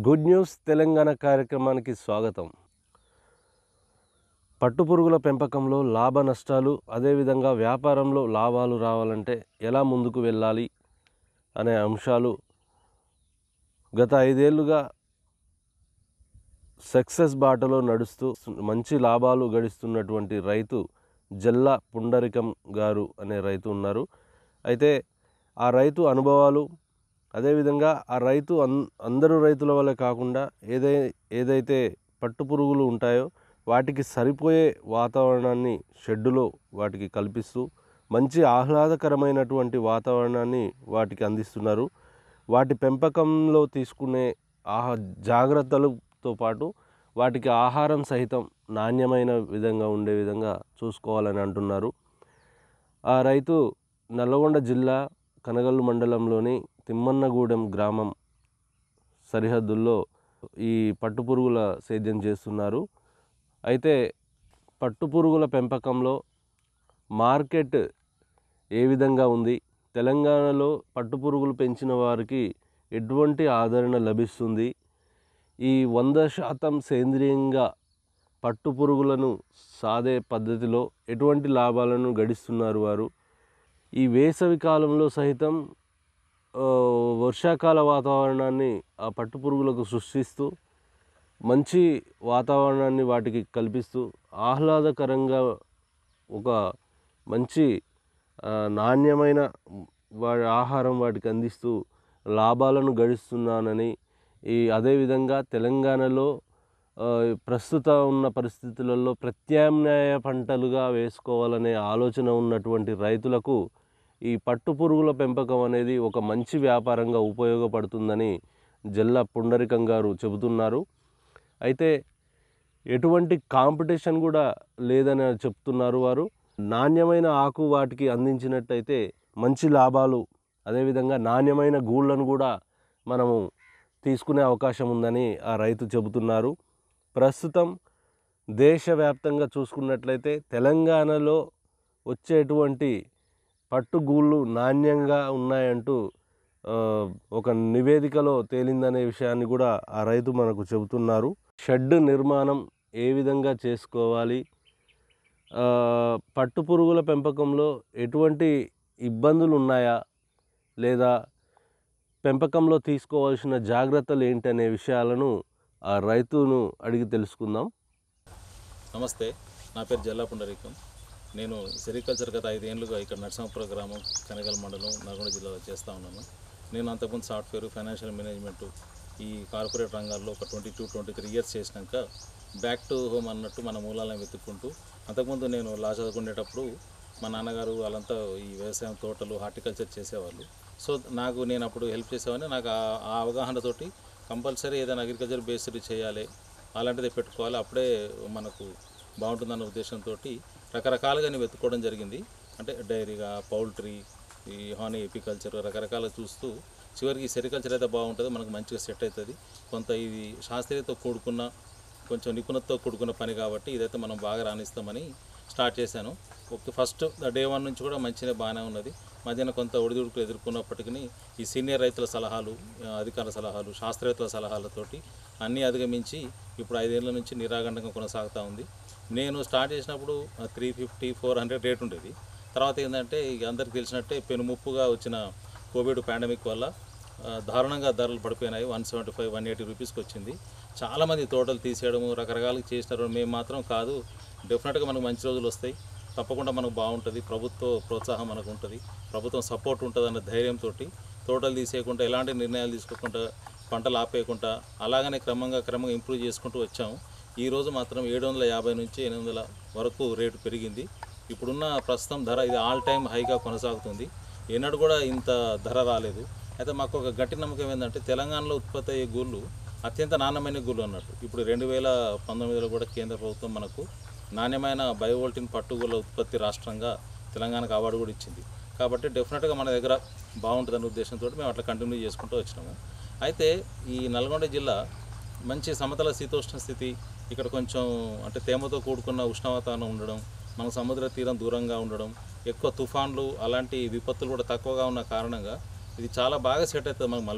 good news Telangana కార్యక్రమానికి స్వాగతం పట్టుపురుగుల పెంపకంలో లాభ నష్టాలు అదేవిధంగా వ్యాపారంలో లాభాలు రావాలంటే ఎలా ముందుకు వెళ్ళాలి అనే అంశాలు గత ఐదేళ్లుగా సక్సెస్ బాటలో నడుస్తూ మంచి లాభాలు గడిస్తున్నటువంటి రైతు జల్లా పుండరికం గారు అనే రైతు ఉన్నారు అయితే ఆ రైతు అనుభవాలు అదేవిధంగా ఆ రైతు అన్ అందరూ రైతుల వల్ల కాకుండా ఏదై ఏదైతే పట్టుపురుగులు ఉంటాయో వాటికి సరిపోయే వాతావరణాన్ని షెడ్డులో వాటికి కల్పిస్తూ మంచి ఆహ్లాదకరమైనటువంటి వాతావరణాన్ని వాటికి అందిస్తున్నారు వాటి పెంపకంలో తీసుకునే ఆహా జాగ్రత్తలతో పాటు వాటికి ఆహారం సహితం నాణ్యమైన విధంగా ఉండే విధంగా చూసుకోవాలని అంటున్నారు ఆ రైతు నల్లగొండ జిల్లా కనగల్లు మండలంలోని తిమ్మన్నగూడెం గ్రామం సరిహద్దుల్లో ఈ పట్టుపురుగుల సేద్యం చేస్తున్నారు అయితే పట్టుపురుగుల పెంపకంలో మార్కెట్ ఏ విధంగా ఉంది తెలంగాణలో పట్టుపురుగులు పెంచిన వారికి ఎటువంటి ఆదరణ లభిస్తుంది ఈ వంద శాతం సేంద్రియంగా పట్టుపురుగులను సాదే పద్ధతిలో ఎటువంటి లాభాలను గడిస్తున్నారు వారు ఈ వేసవి కాలంలో సహితం ఆ, వర్షాకాల వాతావరణాన్ని ఆ పట్టుపురుగులకు సృష్టిస్తూ మంచి వాతావరణాన్ని వాటికి కల్పిస్తూ ఆహ్లాదకరంగా ఒక మంచి ఆ, నాణ్యమైన వాడి ఆహారం వాటికి అందిస్తూ లాభాలను గడిస్తున్నానని ఈ అదేవిధంగా తెలంగాణలో ఆ, ప్రస్తుత ఉన్న పరిస్థితులలో ప్రత్యామ్నాయ పంటలుగా వేసుకోవాలనే ఆలోచన ఉన్నటువంటి రైతులకు ఈ పట్టుపురుగుల పెంపకం అనేది ఒక మంచి వ్యాపారంగా ఉపయోగపడుతుందని జల్లా పుండరికం గారు చెబుతున్నారు అయితే ఎటువంటి కాంపిటీషన్ కూడా లేదని చెప్తున్నారు వారు నాణ్యమైన ఆకు వాటికి అందించినట్టయితే మంచి లాభాలు అదేవిధంగా నాణ్యమైన గూళ్ళను కూడా మనము తీసుకునే అవకాశం ఉందని ఆ రైతు చెబుతున్నారు ప్రస్తుతం దేశవ్యాప్తంగా చూసుకున్నట్లయితే తెలంగాణలో వచ్చేటువంటి పట్టుగూళ్ళు నాణ్యంగా ఉన్నాయంటూ ఆ, ఒక నివేదికలో తేలిందనే విషయాన్ని కూడా ఆ రైతు మనకు చెబుతున్నారు షెడ్ నిర్మాణం ఏ విధంగా చేసుకోవాలి ఆ, పట్టుపురుగుల పెంపకంలో ఎటువంటి ఇబ్బందులు ఉన్నాయా లేదా పెంపకంలో తీసుకోవాల్సిన జాగ్రత్తలు ఏంటనే విషయాలను ఆ రైతును అడిగి తెలుసుకుందాం నమస్తే నా పేరు జల్లా పుండరీకం నేను సెరికల్చర్ గత ఐదేళ్లుగా ఇక్కడ నరసింహపుర గ్రామం కనగల్ మండలం నల్గొండ జిల్లాలో చేస్తూ ఉన్నాను నేను అంతకుముందు సాఫ్ట్వేర్ ఫైనాన్షియల్ మేనేజ్మెంట్ ఈ కార్పొరేట్ రంగాల్లో ఒక twenty two twenty three years చేసినాక బ్యాక్ టు హోమ్ అన్నట్టు మన మూలాలను వెతుక్కుంటూ అంతకుముందు నేను లా చదువుకునేటప్పుడు మా నాన్నగారు వాళ్ళంతా ఈ వ్యవసాయం తోటలు హార్టికల్చర్ చేసేవాళ్ళు సో నాకు నేను అప్పుడు హెల్ప్ చేసేవాడిని నాకు ఆ- ఆ అవగాహనతోటి కంపల్సరీ ఏదైనా అగ్రికల్చర్ బేస్డ్ చేయాలి అలాంటిది పెట్టుకోవాలి అప్పుడే మనకు బాగుంటుందన్న ఉద్దేశంతో రకరకాలుగా నేను వెతుక్కోవడం జరిగింది అంటే డైరీగా పౌల్ట్రీ ఈ హానీ ఎపికల్చర్ రకరకాలు చూస్తూ చివరికి సెరికల్చర్ అయితే బాగుంటుంది మనకు మంచిగా సెట్ అవుతుంది కొంత ఇది శాస్త్రీయతో కూడుకున్న కొంచెం నిపుణతతో కూడుకున్న పని కాబట్టి ఇదైతే మనం బాగా రాణిస్తామని స్టార్ట్ చేశాను ఒక ఫస్ట్ డే వన్ నుంచి కూడా మంచిగా బాగానే ఉన్నది మధ్యాహ్నం కొంత ఒడిదుడుకులు ఎదుర్కొన్నప్పటికీ ఈ సీనియర్ రైతుల సలహాలు ఆ, అధికార సలహాలు శాస్త్రవేత్తల సలహాలతోటి అన్నీ అధిగమించి ఇప్పుడు ఐదేళ్ల నుంచి నిరాగండంగా కొనసాగుతూ ఉంది నేను స్టార్ట్ చేసినప్పుడు three fifty four hundred rate ఉండేది తర్వాత ఏంటంటే ఇక అందరికి తెలిసినట్టే పెనుముప్పుగా వచ్చిన కోవిడ్ పాండమిక్ వల్ల ఆ, దారుణంగా ధరలు పడిపోయినాయి one seventy five one eighty రూపీస్కి వచ్చింది చాలామంది తోటలు తీసేయడము రకరకాలుగా చేసినారు మేము మాత్రం కాదు డెఫినెట్గా మనకు మంచి రోజులు వస్తాయి తప్పకుండా మనకు బాగుంటుంది ప్రభుత్వ ప్రోత్సాహం మనకు ఉంటుంది ప్రభుత్వం సపోర్ట్ ఉంటుంది అన్న ధైర్యంతో తోటలు తీసేయకుండా ఎలాంటి నిర్ణయాలు తీసుకోకుండా పంటలు ఆపేయకుండా అలాగనే క్రమంగా క్రమంగా ఇంప్రూవ్ చేసుకుంటూ వచ్చాము ఈ రోజు మాత్రం ఏడు వందల యాభై నుంచి ఎనిమిది వందల వరకు రేటు పెరిగింది ఇప్పుడున్న ప్రస్తుతం ధర ఇది ఆల్ టైమ్ హైగా కొనసాగుతుంది ఎన్నడూ కూడా ఇంత ధర రాలేదు అయితే మాకు ఒక గట్టి నమ్మకం ఏంటంటే తెలంగాణలో ఉత్పత్తి అయ్యే గూళ్ళు అత్యంత నాణ్యమైన గూళ్ళు అన్నట్టు ఇప్పుడు రెండు వేల పంతొమ్మిదిలో కూడా కేంద్ర ప్రభుత్వం మనకు నాణ్యమైన బయోవోల్టిన్ పట్టుగూళ్ళ ఉత్పత్తి రాష్ట్రంగా తెలంగాణకు అవార్డు కూడా ఇచ్చింది కాబట్టి డెఫినెట్గా మన దగ్గర బాగుంటుందనే ఉద్దేశంతో మేము అట్లా కంటిన్యూ చేసుకుంటూ వచ్చినాము అయితే ఈ నల్గొండ జిల్లా మంచి సమతల శీతోష్ణ స్థితి ఇక్కడ కొంచెం అంటే తేమతో కూడుకున్న ఉష్ణ వాతావరణం ఉండడం మన సముద్ర తీరం దూరంగా ఉండడం ఎక్కువ తుఫాన్లు అలాంటి విపత్తులు కూడా తక్కువగా ఉన్న కారణంగా ఇది చాలా బాగా సెట్ అవుతుంది మనకు మల్బరీ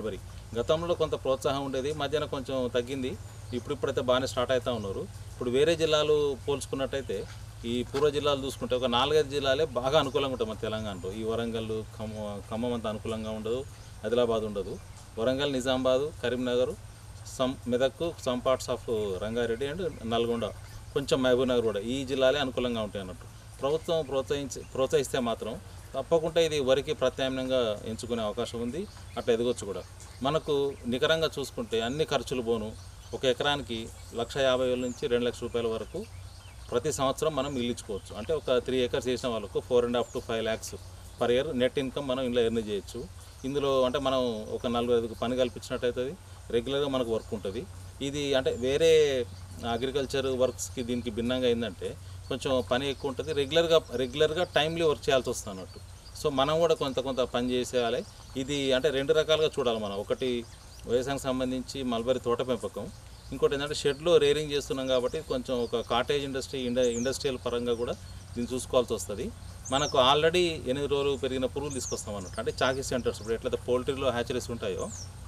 గతంలో కొంత ప్రోత్సాహం ఉండేది మధ్యాహ్నం కొంచెం తగ్గింది ఇప్పుడు ఇప్పుడైతే బాగానే స్టార్ట్ అవుతూ ఉన్నారు ఇప్పుడు వేరే జిల్లాలు పోల్చుకున్నట్టయితే ఈ పూర్వ జిల్లాలు చూసుకుంటే ఒక నాలుగైదు జిల్లాలే బాగా అనుకూలంగా ఉంటాయి మన తెలంగాణలో ఈ వరంగల్ ఖమ్మం ఖమ్మం అంత అనుకూలంగా ఉండదు ఆదిలాబాద్ ఉండదు వరంగల్ నిజామాబాదు కరీంనగర్ సమ్ మెదక్కు some parts of Rangareddy and Nalgonda కొంచెం మహబూబ్ నగర్ కూడా ఈ జిల్లాలే అనుకూలంగా ఉంటాయి అన్నట్టు ప్రభుత్వం ప్రోత్సహించి ప్రోత్సహిస్తే మాత్రం తప్పకుండా ఇది వరికి ప్రత్యామ్నాయంగా ఎంచుకునే అవకాశం ఉంది అట్లా ఎదగొచ్చు కూడా మనకు నికరంగా చూసుకుంటే అన్ని ఖర్చులు పోను ఒక ఎకరానికి లక్ష యాభై వేల నుంచి రెండు లక్షల రూపాయల వరకు ప్రతి సంవత్సరం మనం ఇల్లించుకోవచ్చు అంటే ఒక త్రీ ఏకర్స్ చేసిన వాళ్ళకు four and half to five lakhs per year net income మనం ఇంట్లో ఎర్న్ చేయొచ్చు ఇందులో అంటే మనం ఒక నలుగురు ఐదుగురు పని కల్పించినట్టయితుంది రెగ్యులర్గా మనకు వర్క్ ఉంటుంది ఇది అంటే వేరే అగ్రికల్చర్ వర్క్స్కి దీనికి భిన్నంగా ఏంటంటే కొంచెం పని ఎక్కువ ఉంటుంది రెగ్యులర్గా రెగ్యులర్గా టైమ్లీ వర్క్ చేయాల్సి వస్తుంది అన్నట్టు సో మనం కూడా కొంత కొంత పని చేసేయాలి ఇది అంటే రెండు రకాలుగా చూడాలి మనం ఒకటి వ్యవసాయానికి సంబంధించి మల్బరీ తోట పెంపకం ఇంకోటి ఏంటంటే షెడ్లో రేరింగ్ చేస్తున్నాం కాబట్టి కొంచెం ఒక కాటేజ్ ఇండస్ట్రీ ఇండ ఇండస్ట్రియల్ పరంగా కూడా దీన్ని చూసుకోవాల్సి వస్తుంది మనకు ఆల్రెడీ ఎనిమిది రోజులు పెరిగిన పురుగులు తీసుకొస్తాం అన్నట్టు అంటే చాకీ సెంటర్స్ ఇప్పుడు ఎట్లయితే పోల్ట్రీలో హ్యాచరీస్ ఉంటాయో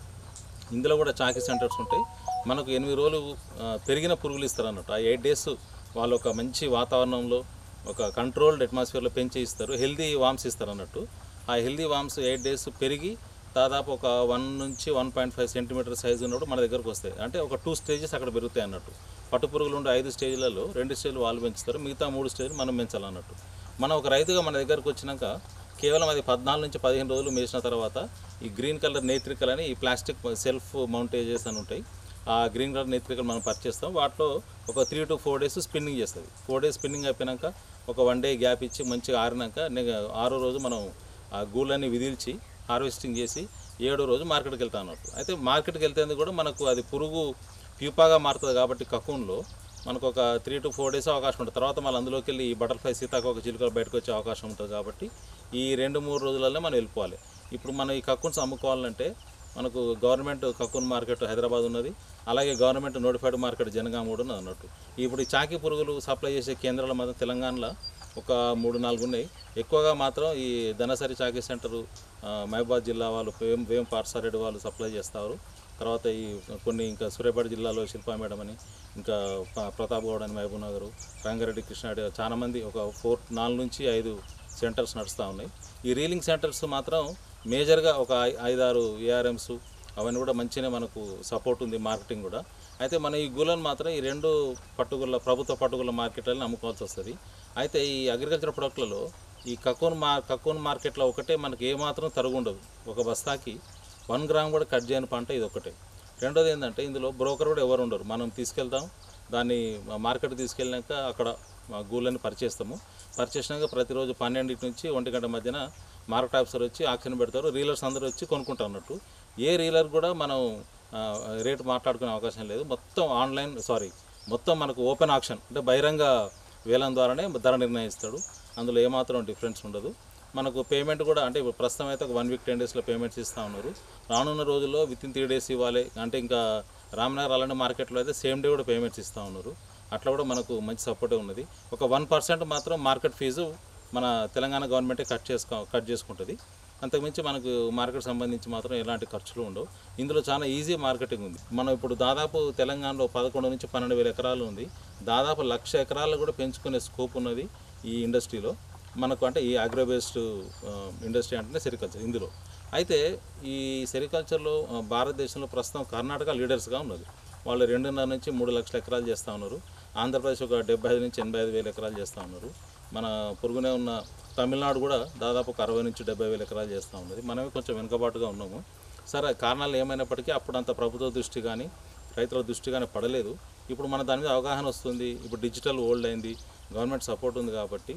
ఇందులో కూడా చాకీ సెంటర్స్ ఉంటాయి మనకు ఎనిమిది రోజులు ఆ, పెరిగిన పురుగులు ఇస్తారు అన్నట్టు ఆ ఎయిట్ డేస్ వాళ్ళు ఒక మంచి వాతావరణంలో ఒక కంట్రోల్డ్ అట్మాస్ఫియర్లో పెంచి ఇస్తారు హెల్దీ వామ్స్ ఇస్తారు అన్నట్టు ఆ హెల్దీ వామ్స్ ఎయిట్ డేస్ పెరిగి దాదాపు ఒక వన్ నుంచి one point five centimetre size ఉన్నప్పుడు మన దగ్గరకు వస్తాయి అంటే ఒక టూ స్టేజెస్ అక్కడ పెరుగుతాయి అన్నట్టు పట్టు పురుగులు ఉండే ఐదు స్టేజ్లలో రెండు స్టేజ్లు వాళ్ళు పెంచుతారు మిగతా మూడు స్టేజ్లు మనం పెంచాలన్నట్టు మనం ఒక రైతుగా మన దగ్గరకు వచ్చినాక కేవలం అది పద్నాలుగు నుంచి పదిహేను రోజులు మేసిన తర్వాత ఈ గ్రీన్ కలర్ నేత్రికలు అని ఈ ప్లాస్టిక్ సెల్ఫ్ మౌంటేజెస్ అని ఉంటాయి ఆ గ్రీన్ కలర్ నేత్రికలు మనం పర్చేస్తాం వాటిలో ఒక three to four days spinning చేస్తుంది ఫోర్ డేస్ స్పిన్నింగ్ అయిపోయినాక ఒక వన్ డే గ్యాప్ ఇచ్చి మంచిగా ఆరినాక నెగ ఆరో రోజు మనం ఆ గూళ్ళని విదిల్చి హార్వెస్టింగ్ చేసి ఏడో రోజు మార్కెట్కి వెళ్తాం అన్నట్టు అయితే మార్కెట్కి వెళ్తేందుకు కూడా మనకు అది పురుగు ప్యూపాగా మారుతుంది కాబట్టి కకూన్లో మనకు ఒక త్రీ టు ఫోర్ డేస్ అవకాశం ఉంటుంది తర్వాత మళ్ళీ అందులోకి వెళ్ళి ఈ బటర్ఫ్లై సీతాకోక చిలుకలు బయటకు వచ్చే అవకాశం ఉంటుంది కాబట్టి ఈ రెండు మూడు రోజులలో మనం వెళ్ళిపోవాలి ఇప్పుడు మనం ఈ కక్కున్స్ అమ్ముకోవాలంటే మనకు గవర్నమెంట్ కక్కున్ మార్కెట్ హైదరాబాద్ ఉన్నది అలాగే గవర్నమెంట్ నోటిఫైడ్ మార్కెట్ జనగాం కూడా ఉన్నది అన్నట్టు ఇప్పుడు ఈ చాకీ పురుగులు సప్లై చేసే కేంద్రాలు మాత్రం తెలంగాణలో ఒక మూడు నాలుగు ఉన్నాయి ఎక్కువగా మాత్రం ఈ ధనసరి చాకీ సెంటరు ఆ, మహబూబాద్ జిల్లా వాళ్ళు వేం వేం పార్సారెడ్డి వాళ్ళు సప్లై చేస్తారు తర్వాత ఈ కొన్ని ఇంకా సూర్యాపేట జిల్లాలో శిల్పా మేడం అని ఇంకా ప- ప్రతాప్ గౌడ్ అని మహబూబ్ నగర్ రంగారెడ్డి కృష్ణారెడ్డి చాలా మంది ఒక ఫోర్ నాలుగు నుంచి ఐదు సెంటర్స్ నడుస్తూ ఉన్నాయి ఈ రీలింగ్ సెంటర్స్ మాత్రం మేజర్గా ఒక ఐ- ఐదారు ఏఆర్ఎమ్స్ అవన్నీ కూడా మంచిగానే మనకు సపోర్ట్ ఉంది మార్కెటింగ్ కూడా అయితే మన ఈ గులను మాత్రం ఈ రెండు పట్టుగుల ప్రభుత్వ పట్టుగుల మార్కెట్లను అమ్ముకోవాల్సి వస్తుంది అయితే ఈ అగ్రికల్చర్ ప్రొడక్ట్లలో ఈ కకోన్ మా కకోన్ మార్కెట్లో ఒకటే మనకి ఏమాత్రం తరుగు ఉండదు ఒక బస్తాకి వన్ గ్రామ్ కూడా కట్ చేయని పంట ఇది ఒకటే రెండోది ఏంటంటే ఇందులో బ్రోకర్ కూడా ఎవరు ఉండరు మనం తీసుకెళ్తాం దాన్ని మార్కెట్ తీసుకెళ్ళినాక అక్కడ మా గూళ్ళని పరిచేస్తాము పరిచేసినాక ప్రతిరోజు పన్నెండింటి నుంచి ఒంటి గంట మధ్యన మార్కెట్ ఆఫీసర్ వచ్చి ఆక్షన్ పెడతారు రీలర్స్ అందరూ వచ్చి కొనుక్కుంటారు అన్నట్టు ఏ రీలర్ కూడా మనం ఆ, రేటు మాట్లాడుకునే అవకాశం లేదు మొత్తం ఆన్లైన్ సారీ మొత్తం మనకు ఓపెన్ ఆక్షన్ అంటే బహిరంగ వేలం ద్వారానే ధర నిర్ణయిస్తాడు అందులో ఏమాత్రం డిఫరెన్స్ ఉండదు మనకు పేమెంట్ కూడా అంటే ఇప్పుడు ప్రస్తుతం అయితే ఒక వన్ వీక్ టెన్ డేస్లో పేమెంట్స్ ఇస్తూ ఉన్నారు రానున్న రోజుల్లో విత్ ఇన్ త్రీ డేస్ ఇవ్వాలి అంటే ఇంకా రామనగర్ అలాంటి మార్కెట్లో అయితే సేమ్ డే కూడా పేమెంట్స్ ఇస్తూ ఉన్నారు అట్లా కూడా మనకు మంచి సపోర్టే ఉన్నది ఒక వన్ పర్సెంట్ మాత్రం మార్కెట్ ఫీజు మన తెలంగాణ గవర్నమెంటే కట్ చేసుకో కట్ చేసుకుంటుంది అంతకుమించి మనకు మార్కెట్ సంబంధించి మాత్రం ఎలాంటి ఖర్చులు ఉండవు ఇందులో చాలా ఈజీ మార్కెటింగ్ ఉంది మనం ఇప్పుడు దాదాపు తెలంగాణలో పదకొండు నుంచి పన్నెండు వేల ఎకరాలు ఉంది దాదాపు లక్ష ఎకరాలు కూడా పెంచుకునే స్కోప్ ఉన్నది ఈ ఇండస్ట్రీలో మనకు అంటే ఈ అగ్రో బేస్డ్ ఇండస్ట్రీ అంటే సెరికల్చర్ ఇందులో అయితే ఈ సెరికల్చర్లో ఆ, భారతదేశంలో ప్రస్తుతం కర్ణాటక లీడర్స్గా ఉన్నది వాళ్ళు రెండున్నర నుంచి మూడు లక్షల ఎకరాలు చేస్తూ ఉన్నారు ఆంధ్రప్రదేశ్ ఒక డెబ్బై ఐదు నుంచి ఎనభై ఐదు వేల ఎకరాలు చేస్తూ ఉన్నారు మన పొరుగునే ఉన్న తమిళనాడు కూడా దాదాపు ఒక అరవై నుంచి డెబ్బై వేల ఎకరాలు చేస్తూ ఉన్నది మనమే కొంచెం వెనుకబాటుగా ఉన్నాము సరే కారణాలు ఏమైనప్పటికీ అప్పుడు అంత ప్రభుత్వ దృష్టి కానీ రైతుల దృష్టి కానీ పడలేదు ఇప్పుడు మన దాని మీద అవగాహన వస్తుంది ఇప్పుడు డిజిటల్ ఓల్డ్ అయింది గవర్నమెంట్ సపోర్ట్ ఉంది కాబట్టి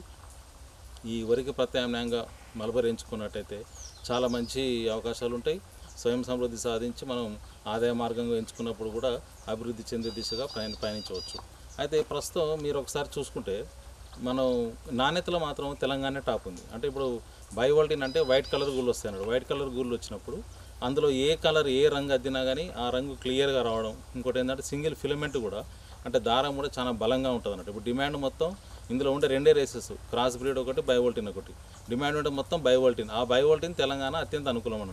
ఈ వరికి ప్రత్యామ్నాయంగా మలబరి ఎంచుకున్నట్టయితే చాలా మంచి అవకాశాలు ఉంటాయి స్వయం సమృద్ధి సాధించి మనం ఆదాయ మార్గంగా ఎంచుకున్నప్పుడు కూడా అభివృద్ధి చెందే దిశగా పయని పయనించవచ్చు అయితే ప్రస్తుతం మీరు ఒకసారి చూసుకుంటే మనం నాణ్యతలో మాత్రం తెలంగాణ టాప్ ఉంది అంటే ఇప్పుడు బయోవల్టీన్ అంటే వైట్ కలర్ గూళ్ళు వస్తాయి అన్నాడు వైట్ కలర్ గూళ్ళు వచ్చినప్పుడు అందులో ఏ కలర్ ఏ రంగు అద్దినా కానీ ఆ రంగు క్లియర్గా రావడం ఇంకోటి ఏంటంటే సింగిల్ ఫిలమెంట్ కూడా అంటే దారం కూడా చాలా బలంగా ఉంటుంది అన్నట్టు ఇప్పుడు డిమాండ్ మొత్తం ఇందులో ఉండే రెండే రేసెస్ క్రాస్ బ్రీడ్ ఒకటి బయోవోల్టిన్ ఒకటి డిమాండ్ ఉంటే మొత్తం బయోవోల్టిన్ ఆ బయోవోల్టిన్ తెలంగాణ అత్యంత అనుకూలం అన్నట్టు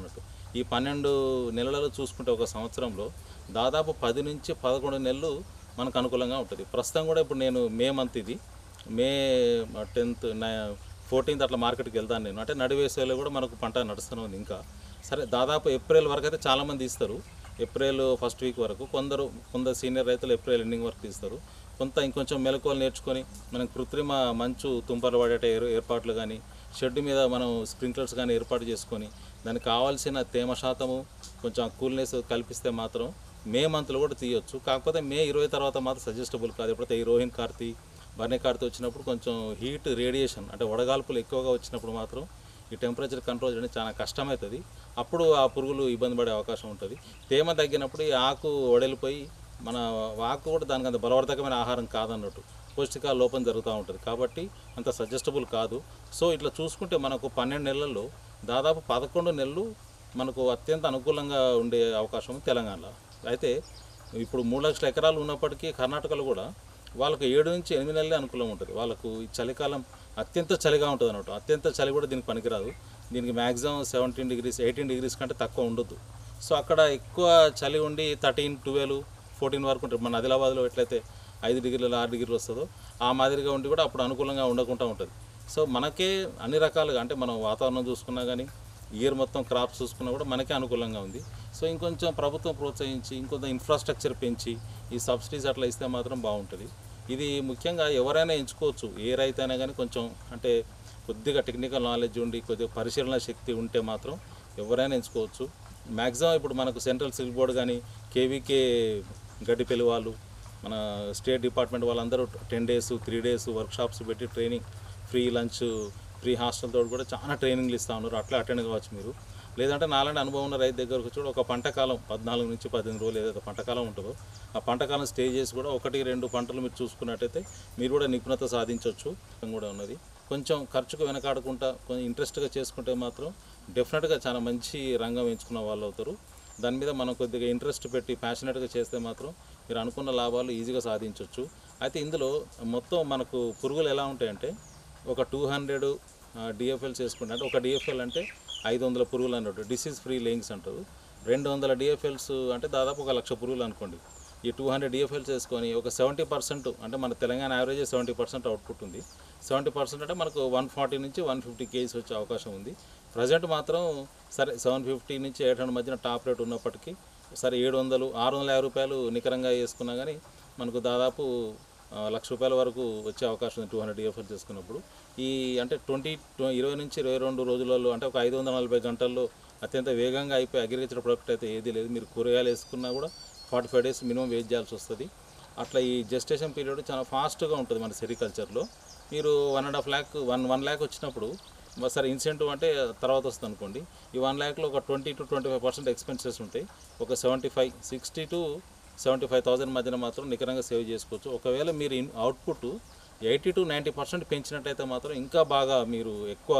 ఈ పన్నెండు నెలలలో చూసుకుంటే ఒక సంవత్సరంలో దాదాపు పది నుంచి పదకొండు నెలలు మనకు అనుకూలంగా ఉంటుంది ప్రస్తుతం కూడా ఇప్పుడు నేను మే మంత్ ఇది మే టెన్త్ ఫోర్టీన్త్ అట్లా మార్కెట్కి వెళ్తాను నేను అంటే నడివేసేలో కూడా మనకు పంట నడుస్తూనే ఉంది ఇంకా సరే దాదాపు ఏప్రిల్ వరకు అయితే చాలామంది ఇస్తారు ఏప్రిల్ ఫస్ట్ వీక్ వరకు కొందరు కొందరు సీనియర్ రైతులు ఏప్రిల్ ఎండింగ్ వరకు తీస్తారు కొంత ఇంకొంచెం మెలకువలు నేర్చుకొని మనం కృత్రిమ మంచు తుంపర్లు పడేట ఏర్- ఏర్పాట్లు కానీ షెడ్ మీద మనం స్ప్రింక్లర్స్ కానీ ఏర్పాటు చేసుకొని దానికి కావాల్సిన తేమ శాతము కొంచెం కూల్నెస్ కల్పిస్తే మాత్రం మే మంత్లో కూడా తీయొచ్చు కాకపోతే మే ఇరవై తర్వాత మాత్రం సజెస్టబుల్ కాదు ఎప్పుడైతే ఈ రోహిన్ కార్తీ బర్నీ కార్తీ వచ్చినప్పుడు కొంచెం హీట్ రేడియేషన్ అంటే వడగాల్పులు ఎక్కువగా వచ్చినప్పుడు మాత్రం ఈ టెంపరేచర్ కంట్రోల్ చేయడం చాలా కష్టమవుతుంది అప్పుడు ఆ పురుగులు ఇబ్బంది పడే అవకాశం ఉంటుంది తేమ తగ్గినప్పుడు ఈ ఆకు వడలిపోయి మన ఆకు కూడా దానికి అంత బలవర్ధకమైన ఆహారం కాదన్నట్టు పౌష్టికాల లోపం జరుగుతూ ఉంటుంది కాబట్టి అంత సజెస్టబుల్ కాదు సో ఇట్లా చూసుకుంటే మనకు పన్నెండు నెలల్లో దాదాపు పదకొండు నెలలు మనకు అత్యంత అనుకూలంగా ఉండే అవకాశం ఉంది తెలంగాణలో అయితే ఇప్పుడు మూడు లక్షల ఎకరాలు ఉన్నప్పటికీ కర్ణాటకలో కూడా వాళ్ళకు ఏడు నుంచి ఎనిమిది నెలలే అనుకూలం ఉంటుంది వాళ్ళకు ఈ చలికాలం అత్యంత చలిగా ఉంటుంది అన్నట్టు అత్యంత చలి కూడా దీనికి పనికిరాదు దీనికి maximum seventeen degrees eighteen degrees కంటే తక్కువ ఉండొద్దు సో అక్కడ ఎక్కువ చలి ఉండి థర్టీన్ ట్వెల్వ్ ఫోర్టీన్ వరకు ఉంటుంది మన ఆదిలాబాద్లో ఎట్లయితే ఐదు డిగ్రీలు ఆరు డిగ్రీలు వస్తుందో ఆ మాదిరిగా ఉండి కూడా అప్పుడు అనుకూలంగా ఉండకుండా ఉంటుంది సో మనకే అన్ని రకాలుగా అంటే మనం వాతావరణం చూసుకున్నా కానీ ఇయర్ మొత్తం క్రాప్స్ చూసుకున్నా కూడా మనకే అనుకూలంగా ఉంది సో ఇంకొంచెం ప్రభుత్వం ప్రోత్సహించి ఇంకొంత ఇన్ఫ్రాస్ట్రక్చర్ పెంచి ఈ సబ్సిడీస్ అట్లా ఇస్తే మాత్రం బాగుంటుంది ఇది ముఖ్యంగా ఎవరైనా ఎంచుకోవచ్చు ఏ రైతు అయినా కానీ కొంచెం అంటే కొద్దిగా టెక్నికల్ నాలెడ్జ్ ఉండి కొద్దిగా పరిశీలన శక్తి ఉంటే మాత్రం ఎవరైనా ఎంచుకోవచ్చు మ్యాక్సిమం ఇప్పుడు మనకు సెంట్రల్ సిల్క్ బోర్డు కానీ కేవీకే గడ్డిపల్లి వాళ్ళు మన స్టేట్ డిపార్ట్మెంట్ వాళ్ళందరూ ten days three days workshops పెట్టి training free lunch free hostel తోటి కూడా చాలా ట్రైనింగ్లు ఇస్తూ ఉన్నారు అట్లా అటెండ్ కావచ్చు మీరు లేదంటే నాలాంటి అనుభవం ఉన్న రైతు దగ్గరకు వచ్చి కూడా ఒక పంట కాలం పద్నాలుగు నుంచి పద్దెనిమిది రోజులు ఏదైతే పంట కాలం ఉంటుందో ఆ పంట కాలం స్టే చేసి కూడా ఒకటి రెండు పంటలు మీరు చూసుకున్నట్టయితే మీరు కూడా నిపుణత సాధించవచ్చు కూడా ఉన్నది కొంచెం ఖర్చుకు వెనకాడకుండా కొంచెం ఇంట్రెస్ట్గా చేసుకుంటే మాత్రం డెఫినెట్గా చాలా మంచి రంగం ఎంచుకున్న వాళ్ళు అవుతారు దాని మీద మనం కొద్దిగా ఇంట్రెస్ట్ పెట్టి ప్యాషనెట్గా చేస్తే మాత్రం మీరు అనుకున్న లాభాలు ఈజీగా సాధించవచ్చు అయితే ఇందులో మొత్తం మనకు పురుగులు ఎలా ఉంటాయంటే ఒక టూ హండ్రెడ్ డిఎఫ్ఎల్స్ వేసుకుంటే అంటే ఒక డిఎఫ్ఎల్ అంటే ఐదు వందల పురుగులు అన్నట్టు డిసీజ్ ఫ్రీ లేయింగ్స్ అంటారు రెండు వందల డిఎఫ్ఎల్స్ అంటే దాదాపు ఒక లక్ష పురుగులు అనుకోండి ఈ టూ హండ్రెడ్ డిఎఫ్ఎల్స్ వేసుకొని ఒక సెవెంటీ పర్సెంట్ అంటే మన Telangana average seventy percent output ఉంది సెవెంటీ పర్సెంట్ అంటే మనకు వన్ ఫార్టీ నుంచి వన్ ఫిఫ్టీ కేజీస్ వచ్చే అవకాశం ఉంది ప్రజెంట్ మాత్రం సరే సెవెన్ ఫిఫ్టీ నుంచి ఎయిట్ హండ్రెడ్ మధ్యన టాప్ రేట్ ఉన్నప్పటికీ సరే ఏడు వందలు ఆరు వందల యాభై రూపాయలు నికరంగా వేసుకున్నా కానీ మనకు దాదాపు ఆ, లక్ష రూపాయల వరకు వచ్చే అవకాశం ఉంది టూ హండ్రెడ్ డిఎఫ్ఎల్ చేసుకున్నప్పుడు ఈ అంటే ట్వంటీ ఇరవై నుంచి ఇరవై రెండు రోజులలో అంటే ఒక ఐదు వందల నలభై గంటల్లో అత్యంత వేగంగా అయిపోయి అగ్రికల్చర్ ప్రొడక్ట్ అయితే ఏది లేదు మీరు కూరగాయలు వేసుకున్నా కూడా forty five days minimum wait చేయాల్సి వస్తుంది అట్లా ఈ జెస్టేషన్ పీరియడ్ చాలా ఫాస్ట్గా ఉంటుంది మన సెరికల్చర్లో మీరు one and half lakh one one lakh వచ్చినప్పుడు మరి సరే ఇన్సెంటివ్ అంటే తర్వాత వస్తుంది అనుకోండి ఈ వన్ ల్యాక్లో ఒక twenty to twenty five percent expenses ఉంటాయి ఒక seventy five sixty to seventy five thousand మధ్యన మాత్రం నికరంగా సేవ్ చేసుకోవచ్చు ఒకవేళ మీరు in output eighty to ninety percent పెంచినట్టయితే మాత్రం ఇంకా బాగా మీరు ఎక్కువ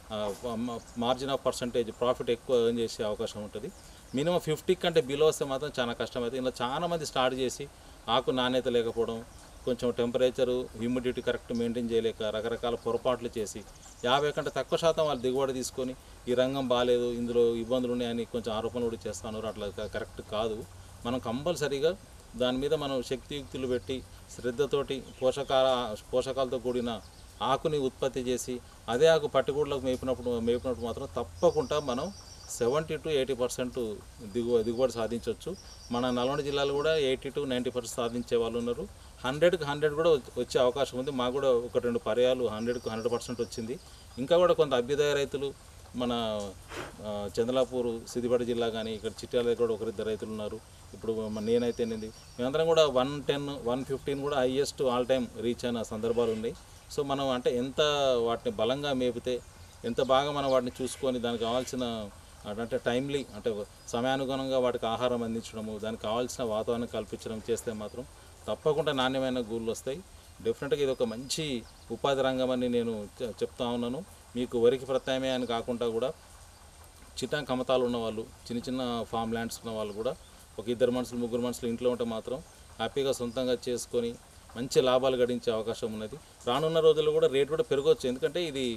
మార్జిన్ ఆఫ్ పర్సంటేజ్ ప్రాఫిట్ ఎక్కువ ఎర్న్ చేసే అవకాశం ఉంటుంది మినిమం ఫిఫ్టీ కంటే బిలో వస్తే మాత్రం చాలా కష్టమవుతుంది ఇలా చాలా మంది స్టార్ట్ చేసి ఆకు నాణ్యత లేకపోవడం కొంచెం టెంపరేచరు హ్యూమిడిటీ కరెక్ట్ మెయింటైన్ చేయలేక రకరకాల పొరపాట్లు చేసి యాభై కంటే తక్కువ శాతం వాళ్ళు దిగుబడి తీసుకొని ఈ రంగం బాగాలేదు ఇందులో ఇబ్బందులు ఉన్నాయని కొంచెం ఆరోపణలు కూడా చేస్తున్నారు అట్లా క- కరెక్ట్ కాదు మనం కంపల్సరీగా దాని మీద మనం శక్తియుక్తులు పెట్టి శ్రద్ధతోటి పోషకాల పోషకాలతో కూడిన ఆకుని ఉత్పత్తి చేసి అదే ఆకు పట్టుకూడలకు మేపినప్పుడు మేపినప్పుడు మాత్రం తప్పకుండా మనం సెవెంటీ టు ఎయిటీ పర్సెంట్ దిగువ దిగుబడి సాధించవచ్చు మన నల్గొండ జిల్లాలో కూడా ఎయిటీ టు నైంటీ పర్సెంట్ సాధించే వాళ్ళు ఉన్నారు హండ్రెడ్కి హండ్రెడ్ కూడా వచ్చే- వచ్చే అవకాశం ఉంది మాకు కూడా ఒక రెండు పర్యాలు హండ్రెడ్కి హండ్రెడ్ పర్సెంట్ వచ్చింది ఇంకా కూడా కొంత అభ్యుదయ రైతులు మన ఆ, చంద్రలాపూర్ సిద్దిపేట జిల్లా కానీ ఇక్కడ చిట్యాల దగ్గర కూడా ఒకరిద్దరు రైతులు ఉన్నారు ఇప్పుడు మన నేనైతే ఏంది మేమందరం కూడా వన్ టెన్ వన్ ఫిఫ్టీన్ కూడా హైయెస్ట్ ఆల్ టైమ్ రీచ్ అయిన సందర్భాలు ఉన్నాయి సో మనం అంటే ఎంత వాటిని బలంగా మేపితే ఎంత బాగా మనం వాటిని చూసుకొని దానికి కావాల్సిన అంటే టైమ్లీ అంటే సమయానుగుణంగా వాటికి ఆహారం అందించడము దానికి కావాల్సిన వాతావరణం కల్పించడం చేస్తే మాత్రం తప్పకుండా నాణ్యమైన గూళ్ళు వస్తాయి డెఫినెట్గా ఇది ఒక మంచి ఉపాధి రంగం అని నేను చె- చెప్తా ఉన్నాను మీకు వరికి ప్రత్యామ్నాయాన్ని కాకుండా కూడా చిన్న కమతాలు ఉన్న వాళ్ళు చిన్న చిన్న ఫామ్ ల్యాండ్స్ ఉన్న వాళ్ళు కూడా ఒక ఇద్దరు మనుషులు ముగ్గురు మనుషులు ఇంట్లో ఉంటే మాత్రం హ్యాపీగా సొంతంగా చేసుకొని మంచి లాభాలు గడించే అవకాశం ఉన్నది రానున్న రోజుల్లో కూడా రేట్ కూడా పెరగవచ్చు ఎందుకంటే ఇది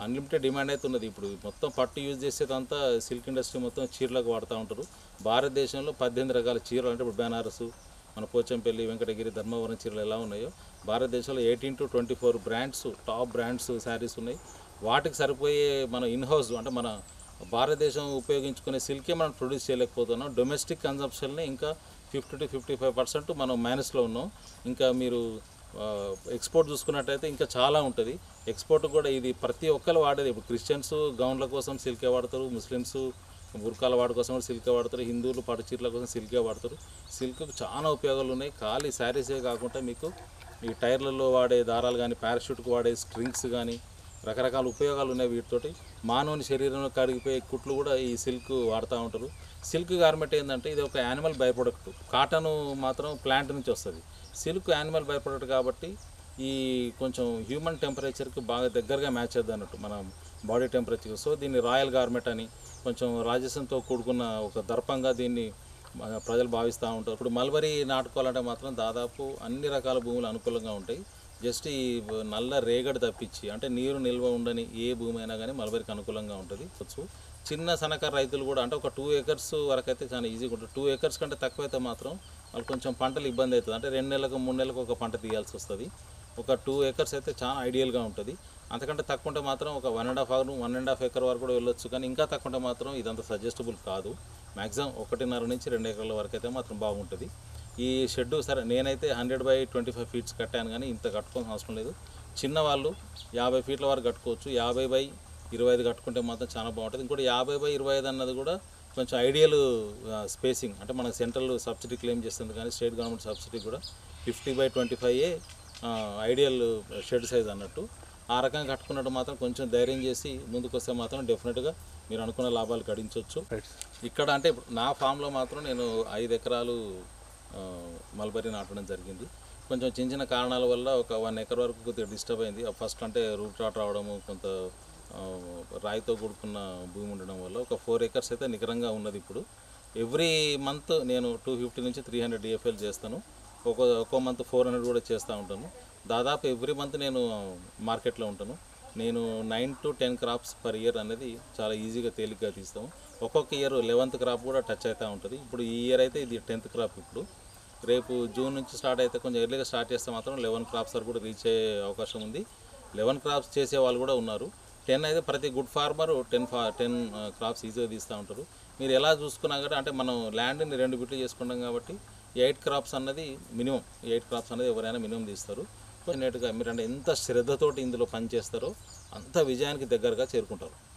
అన్లిమిటెడ్ డిమాండ్ అయితే ఉన్నది ఇప్పుడు మొత్తం పట్టు యూజ్ చేసేదంతా సిల్క్ ఇండస్ట్రీ మొత్తం చీరలకు వాడుతూ ఉంటారు భారతదేశంలో పద్దెనిమిది రకాల చీరలు అంటే ఇప్పుడు బెనారసు మన పోచంపల్లి వెంకటగిరి ధర్మవరం చీరలు ఎలా ఉన్నాయో భారతదేశంలో eighteen to twenty four brands top brands sarees ఉన్నాయి వాటికి సరిపోయే మన ఇన్హౌస్ అంటే మన భారతదేశం ఉపయోగించుకునే సిల్కే మనం ప్రొడ్యూస్ చేయలేకపోతున్నాం డొమెస్టిక్ కన్జంప్షన్ని ఇంకా fifty to fifty five percent మనం మైనస్లో ఉన్నాం ఇంకా మీరు ఆ, ఎక్స్పోర్ట్ చూసుకున్నట్టయితే ఇంకా చాలా ఉంటుంది ఎక్స్పోర్ట్ కూడా ఇది ప్రతి ఒక్కరు వాడేది ఇప్పుడు క్రిస్టియన్స్ గౌన్ల కోసం సిల్కే వాడతారు ముస్లిమ్స్ బుర్కాల వాడి కోసం కూడా సిల్కే వాడతారు హిందువులు పట్టు చీరల కోసం సిల్కే వాడతారు సిల్క్ చాలా ఉపయోగాలు ఉన్నాయి ఖాళీ శారీసే కాకుండా మీకు ఈ టైర్లలో వాడే దారాలు కానీ పారాషూట్కి వాడే స్ట్రింగ్స్ కానీ రకరకాల ఉపయోగాలు ఉన్నాయి వీటితోటి మానవుని శరీరంలో కడిగిపోయే కుట్లు కూడా ఈ సిల్క్ వాడుతూ ఉంటారు సిల్క్ గార్మెంట్ ఏంటంటే ఇది ఒక యానిమల్ బై ప్రొడక్ట్ కాటన్ మాత్రం ప్లాంట్ నుంచి వస్తుంది సిల్క్ యానిమల్ బై ప్రొడక్ట్ కాబట్టి ఈ కొంచెం హ్యూమన్ టెంపరేచర్కి బాగా దగ్గరగా మ్యాచ్ అవుతుంది అన్నట్టు మన బాడీ టెంపరేచర్ సో దీన్ని రాయల్ గార్మెంట్ అని కొంచెం రాజసంతో కూడుకున్న ఒక దర్పంగా దీన్ని మన ప్రజలు భావిస్తూ ఉంటారు ఇప్పుడు మల్బరీ నాటుకోవాలంటే మాత్రం దాదాపు అన్ని రకాల భూములు అనుకూలంగా ఉంటాయి జస్ట్ ఈ నల్ల రేగడి తప్పించి అంటే నీరు నిల్వ ఉండని ఏ భూమి అయినా కానీ మలబరికి అనుకూలంగా ఉంటుంది వచ్చు చిన్న సన్నకారు రైతులు కూడా అంటే ఒక టూ ఏకర్స్ వరకు అయితే చాలా ఈజీగా ఉంటుంది టూ ఏకర్స్ కంటే తక్కువ అయితే మాత్రం వాళ్ళు కొంచెం పంటలు ఇబ్బంది అవుతుంది అంటే రెండు నెలలకు మూడు నెలలకు ఒక పంట తీయాల్సి వస్తుంది ఒక టూ ఏకర్స్ అయితే చాలా ఐడియల్గా ఉంటుంది అంతకంటే తక్కువ ఉంటే మాత్రం ఒక one and half hour one and half acre వరకు కూడా వెళ్ళొచ్చు కానీ ఇంకా తక్కువ ఉంటే మాత్రం ఇదంతా సజెస్టబుల్ కాదు మ్యాక్సిమం ఒకటిన్నర నుంచి రెండు ఎకరాల వరకు అయితే మాత్రం బాగుంటుంది ఈ షెడ్ సరే నేనైతే hundred by twenty five feets కట్టాను కానీ ఇంత కట్టుకోవాల్సిన అవసరం లేదు చిన్నవాళ్ళు యాభై ఫీట్ల వరకు కట్టుకోవచ్చు యాభై బై ఇరవై ఐదు కట్టుకుంటే మాత్రం చాలా బాగుంటుంది ఇంకోటి యాభై బై ఇరవై ఐదు అన్నది కూడా కొంచెం ఐడియల్ స్పేసింగ్ అంటే మన సెంట్రల్ సబ్సిడీ క్లెయిమ్ చేస్తుంది కానీ స్టేట్ గవర్నమెంట్ సబ్సిడీ కూడా fifty by twenty five a ideal shed size అన్నట్టు ఆ రకంగా కట్టుకున్నట్టు మాత్రం కొంచెం ధైర్యం చేసి ముందుకు వస్తే మాత్రం డెఫినెట్గా మీరు అనుకున్న లాభాలు గడించవచ్చు ఇక్కడ అంటే ఇప్పుడు నా ఫామ్లో మాత్రం నేను ఐదు ఎకరాలు ఆ, మల్బరీ నాటడం జరిగింది కొంచెం చిన్న చిన్న కారణాల వల్ల ఒక వన్ ఎకర్ వరకు కొద్దిగా డిస్టర్బ్ అయింది ఫస్ట్ అంటే రూట్ రాట్ రావడము కొంత ఆ, రాయితో కూడుకున్న భూమి ఉండడం వల్ల ఒక ఫోర్ ఎకర్స్ అయితే నికరంగా ఉన్నది ఇప్పుడు ఎవ్రీ మంత్ నేను టూ ఫిఫ్టీ నుంచి త్రీ హండ్రెడ్ డిఎఫ్ఎల్ చేస్తాను ఒక ఒక్కో మంత్ ఫోర్ హండ్రెడ్ కూడా చేస్తూ ఉంటాను దాదాపు ఎవ్రీ మంత్ నేను మార్కెట్లో ఉంటాను నేను nine to ten crops per year అనేది చాలా ఈజీగా తేలిగ్గా తీస్తాము ఒక్కొక్క ఇయర్ లెవెంత్ క్రాప్ కూడా టచ్ అవుతూ ఉంటుంది ఇప్పుడు ఈ ఇయర్ అయితే ఇది టెన్త్ క్రాప్ ఇప్పుడు రేపు జూన్ నుంచి స్టార్ట్ అయితే కొంచెం ఎర్లీగా స్టార్ట్ చేస్తే మాత్రం లెవెన్ క్రాప్స్ వరకు కూడా రీచ్ అయ్యే అవకాశం ఉంది లెవెన్ క్రాప్స్ చేసే వాళ్ళు కూడా ఉన్నారు టెన్ అయితే ప్రతి గుడ్ ఫార్మర్ టెన్ ఫా టెన్ క్రాప్స్ ఈజీగా తీస్తూ ఉంటారు మీరు ఎలా చూసుకున్నా కూడా అంటే మనం ల్యాండ్ని రెండు బిట్లు చేసుకుంటాం కాబట్టి ఎయిట్ క్రాప్స్ అన్నది మినిమం ఎయిట్ క్రాప్స్ అనేది ఎవరైనా మినిమం తీస్తారు డెఫినెట్గా మీరు అంటే ఎంత శ్రద్ధతోటి ఇందులో పని చేస్తారో అంత విజయానికి దగ్గరగా చేరుకుంటారు